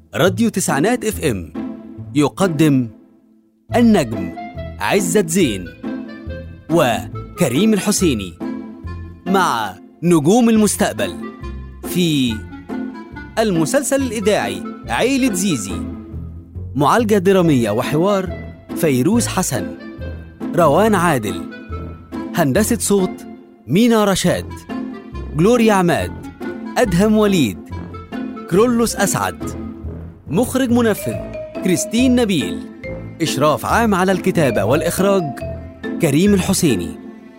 راديو تسعينات اف ام يقدم النجم عزت زين وكريم الحسيني مع نجوم المستقبل في المسلسل الإذاعي عيلة زيزي معالجة درامية وحوار فيروز حسن روان عادل هندسة صوت مينا رشاد جلوريا عماد أدهم وليد كرولوس أسعد مخرج منفذ كريستين نبيل إشراف عام على الكتابة والإخراج كريم الحسيني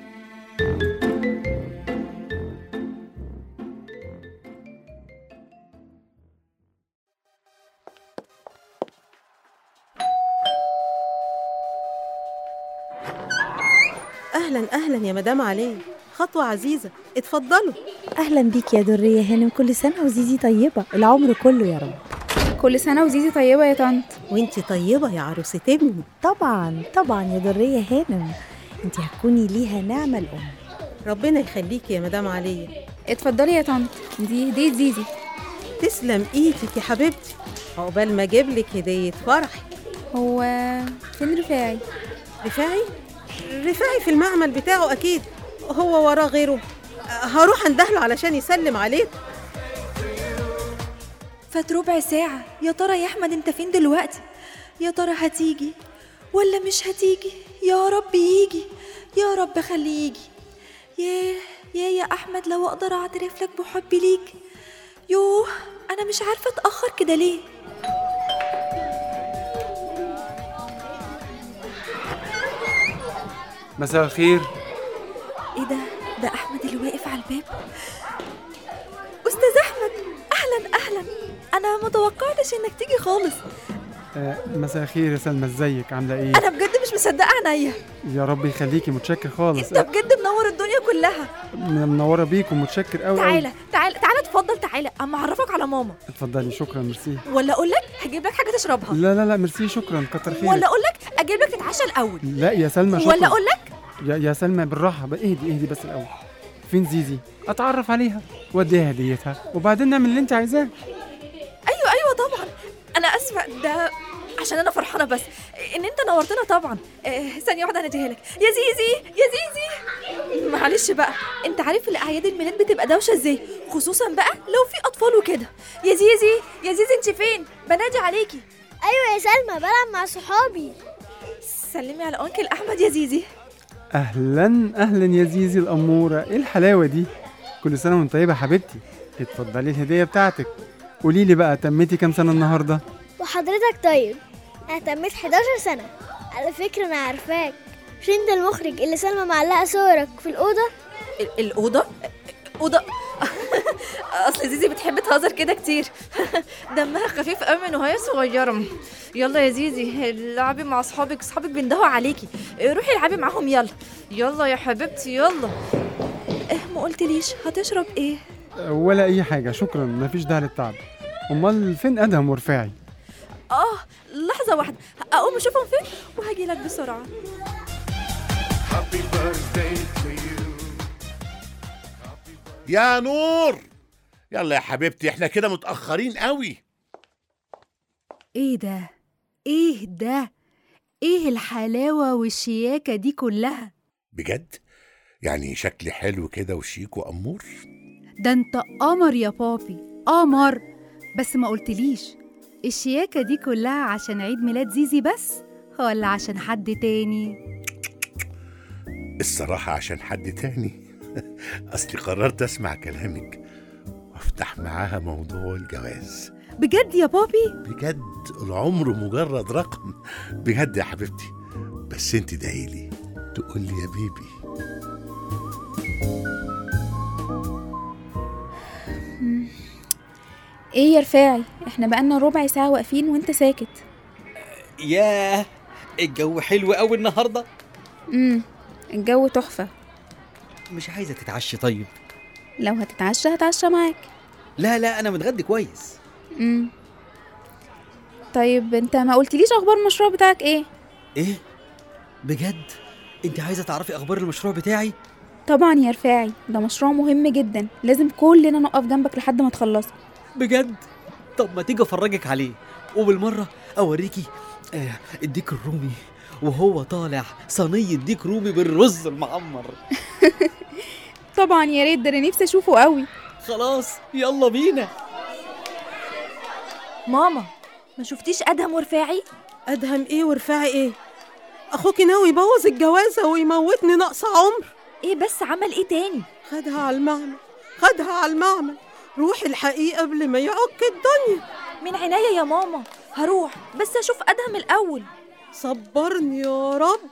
اهلا اهلا يا مدام علي خطوه عزيزه اتفضلوا اهلا بيك يا دريه هانم كل سنه وزيزي طيبه العمر كله يا رب كل سنة وزيزي طيبة يا طنط وانتي طيبه يا عروسه ابني طبعا طبعا يا دريه هانم انت هتكوني ليها نعمه الام ربنا يخليكي يا مدام علي اتفضلي يا طنط دي هدية زيزي تسلم ايدك يا حبيبتي عقبال ما اجيب لك هديه فرح هو فين رفاعي رفاعي رفاعي في المعمل بتاعه اكيد هو وراه غيره هروح اندهله علشان يسلم عليك فات ربع ساعة يا ترى يا أحمد أنت فين دلوقتي يا ترى هتيجي ولا مش هتيجي يا رب يجي يا رب خليه يجي ياه يا يا أحمد لو أقدر أعترف لك بحبي ليك يوه أنا مش عارفة أتأخر كده ليه مساء الخير إيه ده ده أحمد اللي واقف على الباب أستاذ أحمد أهلا أهلا أنا متوقعتش إنك تيجي خالص آه، مساء الخير يا سلمى ازيك عامله ايه أنا بجد مش مصدقة عينيا يا رب يخليكي متشكر خالص أنت بجد منور الدنيا كلها آه، منوره بيك ومتشكر قوي تعالى تعالى تعالى اتفضل تعالى اما اعرفك على ماما اتفضلي شكرا ميرسي ولا اقول لك هجيب لك حاجه تشربها لا لا لا ميرسي شكرا كتر خيرك ولا اقول لك اجيب لك تتعشى الاول لا يا سلمى شكرا ولا اقول لك يا, يا سلمى بالراحه بقى اهدي اهدي بس الاول فين زيزي اتعرف عليها واديها هديتها وبعدين نعمل اللي انت عايزاه ايوه ايوه طبعا انا اسفه ده عشان انا فرحانه بس ان انت نورتنا طبعا آه، ثانيه واحده هنديها لك يا زيزي يا زيزي معلش بقى انت عارف الاعياد الميلاد بتبقى دوشه ازاي خصوصا بقى لو في اطفال وكده يا زيزي يا زيزي انت فين بنادي عليكي ايوه يا سلمى بلعب مع صحابي سلمي على انكل احمد يا زيزي اهلا اهلا يا زيزي الاموره ايه الحلاوه دي كل سنه وانت طيبه يا حبيبتي اتفضلي الهديه بتاعتك قولي لي بقى تميتي كام سنه النهارده وحضرتك طيب انا تميت 11 سنه على فكره انا عارفاك مش انت المخرج اللي سلمى معلقه صورك في الاوضه ال- الأوضة أوضة أصل زيزي بتحب تهزر كده كتير دمها خفيف قوي من وهي صغيرة يلا يا زيزي العبي مع أصحابك أصحابك بيندهوا عليكي روحي العبي معاهم يلا يلا يا حبيبتي يلا إيه ما قلتليش هتشرب إيه؟ ولا اي حاجه شكرا مفيش داعي للتعب امال فين ادهم ورفاعي آه لحظة واحدة أقوم أشوفهم فين وهاجي لك بسرعة يا نور يلا يا حبيبتي احنا كده متأخرين قوي ايه ده ايه ده ايه الحلاوة والشياكة دي كلها بجد يعني شكلي حلو كده وشيك وأمور ده انت قمر يا بابي قمر بس ما قلتليش الشياكة دي كلها عشان عيد ميلاد زيزي بس ولا عشان حد تاني الصراحة عشان حد تاني أصلي قررت أسمع كلامك وأفتح معاها موضوع الجواز بجد يا بابي بجد العمر مجرد رقم بجد يا حبيبتي بس انت دعيلي تقول لي يا بيبي ايه يا رفاعي احنا بقالنا ربع ساعة واقفين وانت ساكت ياه الجو حلو قوي النهارده امم الجو تحفة مش عايزه تتعشي طيب لو هتتعشى هتعشى معاك لا لا انا متغدي كويس امم طيب انت ما قلتليش اخبار المشروع بتاعك ايه ايه بجد انت عايزه تعرفي اخبار المشروع بتاعي طبعا يا رفاعي ده مشروع مهم جدا لازم كلنا نقف جنبك لحد ما تخلصه بجد طب ما تيجي افرجك عليه وبالمره اوريكي آه الديك الرومي وهو طالع صينيه ديك رومي بالرز المعمر طبعا يا ريت ده انا نفسي اشوفه قوي خلاص يلا بينا ماما ما شفتيش ادهم ورفاعي ادهم ايه ورفاعي ايه اخوكي ناوي يبوظ الجوازه ويموتني نقص عمر ايه بس عمل ايه تاني خدها على المعمل خدها على المعمل روحي الحقيقه قبل ما يعك الدنيا من عناية يا ماما هروح بس اشوف ادهم الاول صبرني يا رب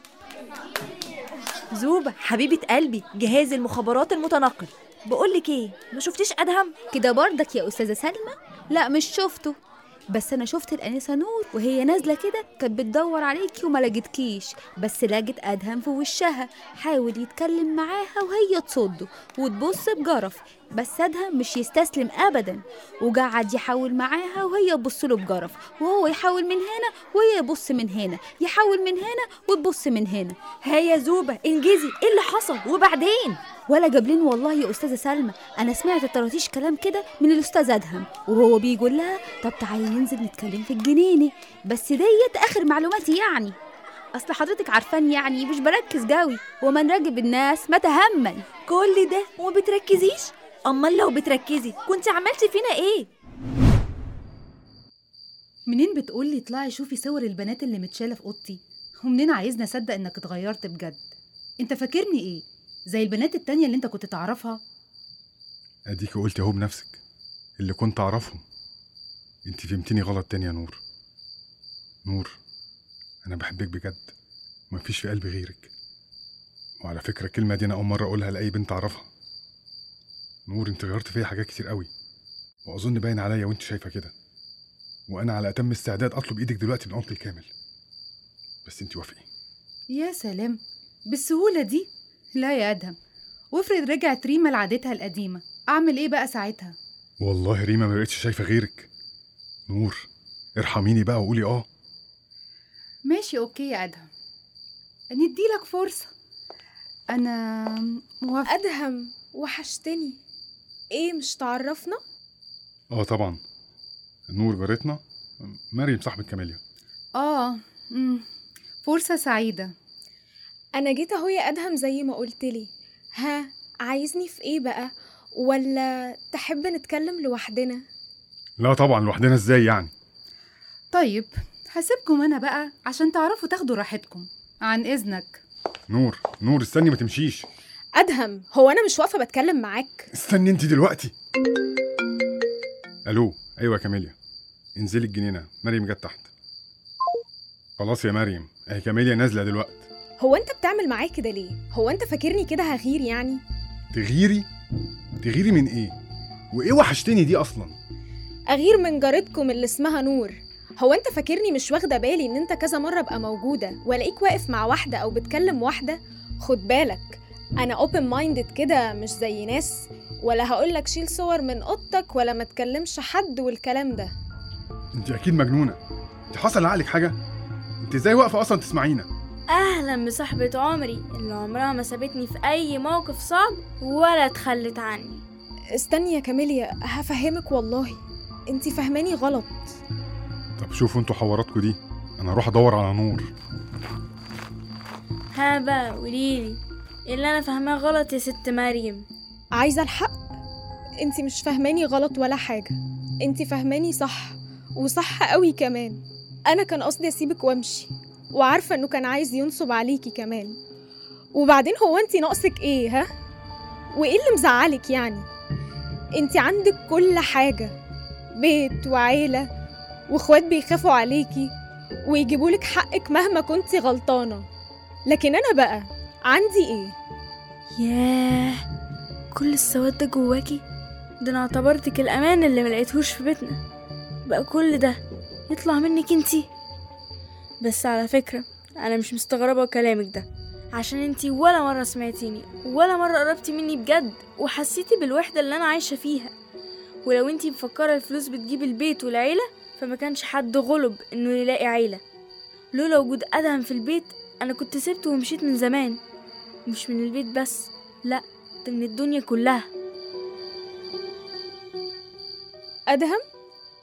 زوبة حبيبة قلبي جهاز المخابرات المتنقل بقولك ايه ما شفتيش ادهم كده برضك يا استاذه سلمى لا مش شفته بس انا شفت الانسه نور وهي نازله كده كانت بتدور عليكي وما لقيتكيش بس لقت ادهم في وشها حاول يتكلم معاها وهي تصده وتبص بجرف بس ادهم مش يستسلم ابدا وقعد يحاول معاها وهي تبص له بجرف وهو يحاول من هنا وهي يبص من هنا يحاول من هنا وتبص من هنا ها يا زوبة انجزي ايه اللي حصل وبعدين ولا جابلين والله يا استاذه سلمى انا سمعت طرطيش كلام كده من الاستاذ ادهم وهو بيقول لها طب تعالي ننزل نتكلم في الجنينه بس ديت اخر معلوماتي يعني اصل حضرتك عارفاني يعني مش بركز قوي ومن راجب الناس ما تهمل كل ده وما بتركزيش امال لو بتركزي كنت عملتي فينا ايه منين بتقولي اطلعي شوفي صور البنات اللي متشالة في اوضتي ومنين عايزني اصدق انك اتغيرت بجد انت فاكرني ايه زي البنات التانية اللي انت كنت تعرفها اديك قلت اهو بنفسك اللي كنت اعرفهم انت فهمتني غلط تاني يا نور نور انا بحبك بجد مفيش في قلبي غيرك وعلى فكره الكلمه دي انا اول مره اقولها لاي بنت اعرفها نور انت غيرت فيا حاجات كتير قوي واظن باين عليا وانت شايفه كده وانا على اتم استعداد اطلب ايدك دلوقتي العمق الكامل بس انت وافقي يا سلام بالسهولة دي لا يا ادهم وافرض رجعت ريما لعادتها القديمة اعمل ايه بقى ساعتها والله ريما ما بقتش شايفه غيرك نور ارحميني بقى وقولي اه ماشي اوكي يا ادهم نديلك فرصة انا موافقة أدهم وحشتني إيه مش تعرفنا؟ اه طبعا نور جارتنا مريم صاحبة كاميليا اه مم. فرصة سعيدة أنا جيت أهو يا أدهم زي ما قلتلي ها عايزني في إيه بقى؟ ولا تحب نتكلم لوحدنا؟ لا طبعا لوحدنا ازاي يعني طيب هسيبكم انا بقى عشان تعرفوا تاخدوا راحتكم عن اذنك نور نور استني ما تمشيش أدهم هو أنا مش واقفة بتكلم معاك استني انت دلوقتي الو ايوه يا كاميليا انزلي الجنينه مريم جت تحت خلاص يا مريم اهي كاميليا نازله دلوقتي هو أنت بتعمل معايا كده ليه؟ هو أنت فاكرني كده هغير يعني؟ تغيري تغيري من ايه وايه وحشتني دي اصلا أغير من جارتكم اللي اسمها نور هو أنت فاكرني مش واخدة بالي إن أنت كذا مرة أبقى موجودة وألاقيك واقف مع واحدة أو بتكلم واحدة؟ خد بالك أنا open minded كده مش زي ناس ولا هقولك شيل صور من أوضتك ولا ما تكلمش حد والكلام ده انت اكيد مجنونه انت حصل لعقلك حاجه انت ازاي واقفه اصلا تسمعينا أهلا بصاحبة عمري اللي عمرها ما سابتني في أي موقف صعب ولا تخلت عني استني يا كاميليا هفهمك والله انتي فهماني غلط طب شوفوا انتوا حواراتكم دي انا هروح ادور على نور ها بقى قوليلي إيه اللي أنا فاهماه غلط يا ست مريم عايزة الحق انتي مش فهماني غلط ولا حاجة انتي فهماني صح وصح قوي كمان انا كان قصدي اسيبك وامشي وعارفة انه كان عايز ينصب عليكي كمان وبعدين هو انتي ناقصك ايه ها وايه اللي مزعلك يعني انتي عندك كل حاجة بيت وعيلة واخوات بيخافوا عليكي ويجيبولك حقك مهما كنتي غلطانة لكن انا بقى عندي ايه ياه كل السواد ده جواكي ده انا اعتبرتك الامان اللي ملقيتهوش في بيتنا بقى كل ده يطلع منك انتي بس على فكرة انا مش مستغربة كلامك ده عشان انتي ولا مرة سمعتيني ولا مرة قربتي مني بجد وحسيتي بالوحدة اللي انا عايشة فيها ولو انتي مفكرة الفلوس بتجيب البيت والعيلة فما كانش حد غلب انه يلاقي عيلة لولا وجود ادهم في البيت انا كنت سبته ومشيت من زمان مش من البيت بس لا ده من الدنيا كلها ادهم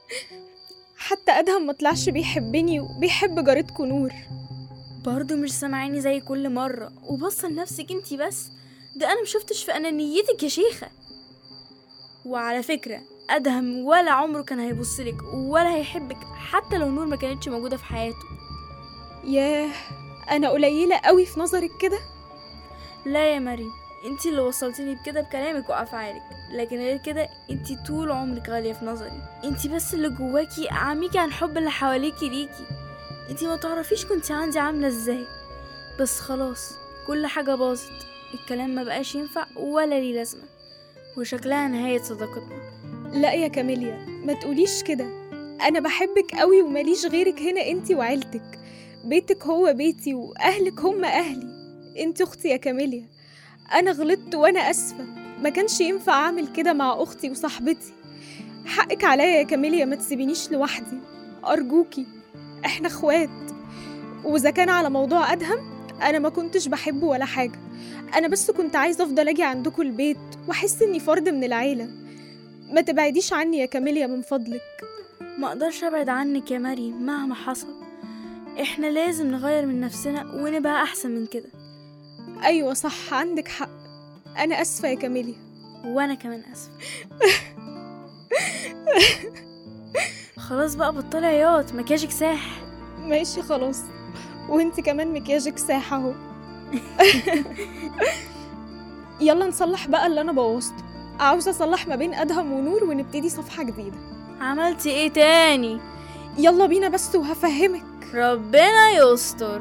حتى ادهم ما طلعش بيحبني وبيحب جارتكو نور برضه مش سامعاني زي كل مرة وبص لنفسك انتي بس ده انا مشفتش في انانيتك يا شيخة وعلى فكرة ادهم ولا عمره كان هيبصلك ولا هيحبك حتى لو نور ما كانتش موجودة في حياته ياه انا قليله قوي في نظرك كده لا يا مريم انتي اللي وصلتني بكده بكلامك وافعالك لكن غير كده انتي طول عمرك غالية في نظري انتي بس اللي جواكي عميكي عن حب اللي حواليكي ليكي انتي ما تعرفيش كنتي عندي عاملة ازاي بس خلاص كل حاجة باظت الكلام ما بقاش ينفع ولا ليه لازمة وشكلها نهاية صداقتنا لا يا كاميليا ما تقوليش كده انا بحبك قوي وماليش غيرك هنا انتي وعيلتك بيتك هو بيتي واهلك هم اهلي انتي اختي يا كاميليا انا غلطت وانا اسفه ما كانش ينفع اعمل كده مع اختي وصاحبتي حقك عليا يا كاميليا ما تسيبينيش لوحدي ارجوكي احنا اخوات واذا كان على موضوع ادهم انا ما كنتش بحبه ولا حاجه انا بس كنت عايزه افضل اجي عندكم البيت واحس اني فرد من العيله ما تبعديش عني يا كاميليا من فضلك ما اقدرش ابعد عنك يا مريم مهما حصل احنا لازم نغير من نفسنا ونبقى احسن من كده ايوه صح عندك حق انا اسفه يا كاميليا وانا كمان اسفه خلاص بقى بطلي عياط مكياجك ساح ماشي خلاص وانت كمان مكياجك ساح اهو يلا نصلح بقى اللي انا بوظته عاوزه اصلح ما بين ادهم ونور ونبتدي صفحه جديده عملتي ايه تاني يلا بينا بس وهفهمك ربنا يستر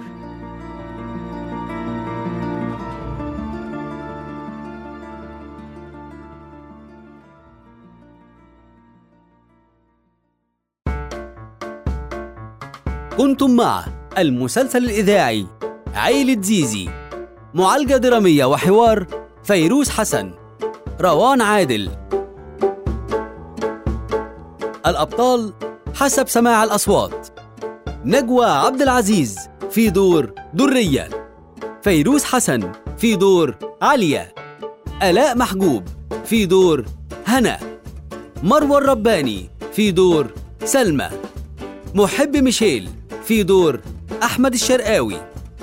كنتم مع المسلسل الإذاعي عيلة زيزي معالجة درامية وحوار فيروز حسن روان عادل الأبطال حسب سماع الأصوات نجوى عبد العزيز في دور درية فيروز حسن في دور عليا آلاء محجوب في دور هنا مروى الرباني في دور سلمى محب ميشيل في دور أحمد الشرقاوي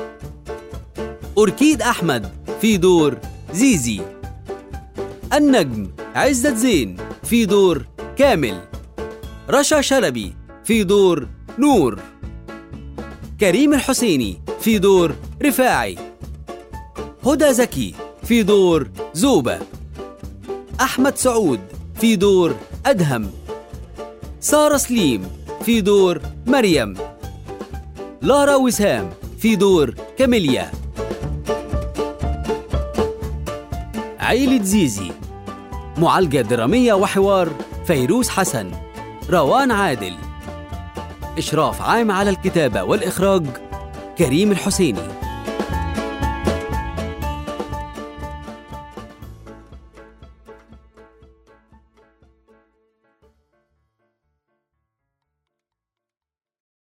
أوركيد أحمد في دور زيزي النجم عزت زين في دور كامل رشا شلبي في دور نور كريم الحسيني في دور رفاعي هدى زكي في دور زوبة أحمد سعود في دور أدهم سارة سليم في دور مريم لارا وسام في دور كاميليا عيلة زيزي معالجة درامية وحوار فيروز حسن روان عادل إشراف عام على الكتابة والإخراج كريم الحسيني